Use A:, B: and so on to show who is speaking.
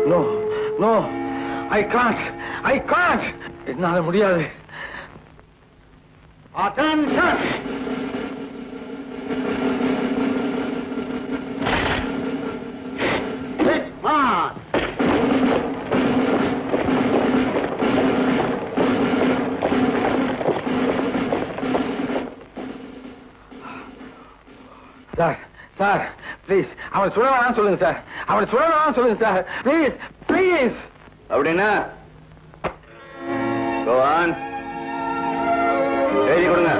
A: no no I can't I can't என்னால முடியாது attention sir sir please அவனை சுட வேணாம்னு சொல்லுங்க சார் அவனை சுட வேணாம்னு சொல்லுங்க சார் ப்ளீஸ் ப்ளீஸ்
B: அப்படின்னா கோவான் எழுதி கொடுங்க